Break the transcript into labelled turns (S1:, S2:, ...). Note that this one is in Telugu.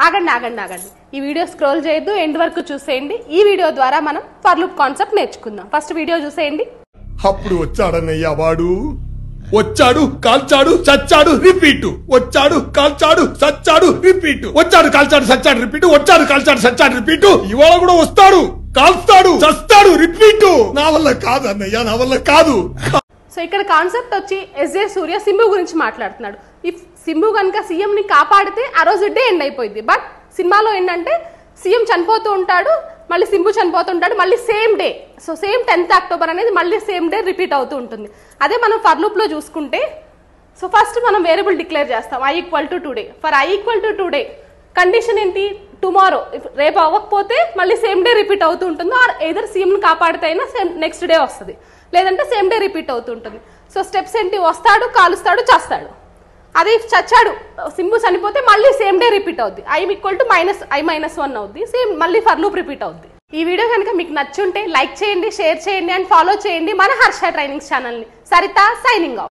S1: ఆగండి ఆగండి ఆగండి ఈ వీడియో స్క్రోల్ చేయొద్దు ఎండ్ వరకు చూసేయండి ఈ వీడియో ద్వారా మనం ఫర్ లూప్ కాన్సెప్ట్ నేర్చుకుందాం ఫస్ట్ వీడియో చూసేయండి
S2: అప్పుడు వచ్చాడన్నయ్య వాడు వచ్చాడు కాల్చాడు చచ్చాడు రిపీట్ వచ్చాడు కాల్చాడు చచ్చాడు రిపీట్ వచ్చాడు కాల్చాడు చచ్చాడు రిపీట్ వచ్చాడు కాల్చాడు చచ్చాడు రిపీట్ ఇవాళ కూడా వస్తాడు కాల్స్తాడు చస్తాడు రిపీట్ నా వల్ల కాదు అన్నయ్య నా వల్ల కాదు
S1: సో ఇక్కడ కాన్సెప్ట్ వచ్చి ఎస్జే సూర్య సింబు గురించి మాట్లాడుతున్నాడు ఇఫ్ సింబు కనుక సీఎం ని కాపాడితే ఆ రోజు డే ఎండ్ అయిపోయింది బట్ సినిమాలో ఏంటంటే సీఎం చనిపోతూ ఉంటాడు మళ్ళీ సింబు చనిపోతుంటాడు మళ్ళీ same day so same tenth October అనేది మళ్ళీ సేమ్ డే రిపీట్ అవుతూ ఉంటుంది అదే మనం ఫర్ లూప్ లో చూసుకుంటే సో ఫస్ట్ మనం వేరియబుల్ డిక్లేర్ చేస్తాం I equal to today for I equal to today condition ఏంటి టుమారో రేపు అవ్వకపోతే మళ్ళీ సేమ్ డే రిపీట్ అవుతూ ఉంటుంది ఆర్ ఏదర్ సీఎంని కాపాడితే అయినా సేమ్ నెక్స్ట్ డే వస్తుంది లేదంటే సేమ్ డే రిపీట్ అవుతూ ఉంటుంది సో స్టెప్స్ ఏంటి వస్తాడు కాలుస్తాడు చేస్తాడు అదే చచ్చాడు సింబు చనిపోతే మళ్ళీ సేమ్ డే రిపీట్ అవుద్ది I equal to minus I minus one అవుద్ది సేమ్ మళ్ళీ ఫర్ లూప్ రిపీట్ అవుద్ది ఈ వీడియో కనుక మీకు నచ్చుంటే లైక్ చేయండి షేర్ చేయండి అండ్ ఫాలో చేయండి మన హర్ష ట్రైనింగ్స్ ఛానల్ని సరిత సైనింగ్ ఆఫ్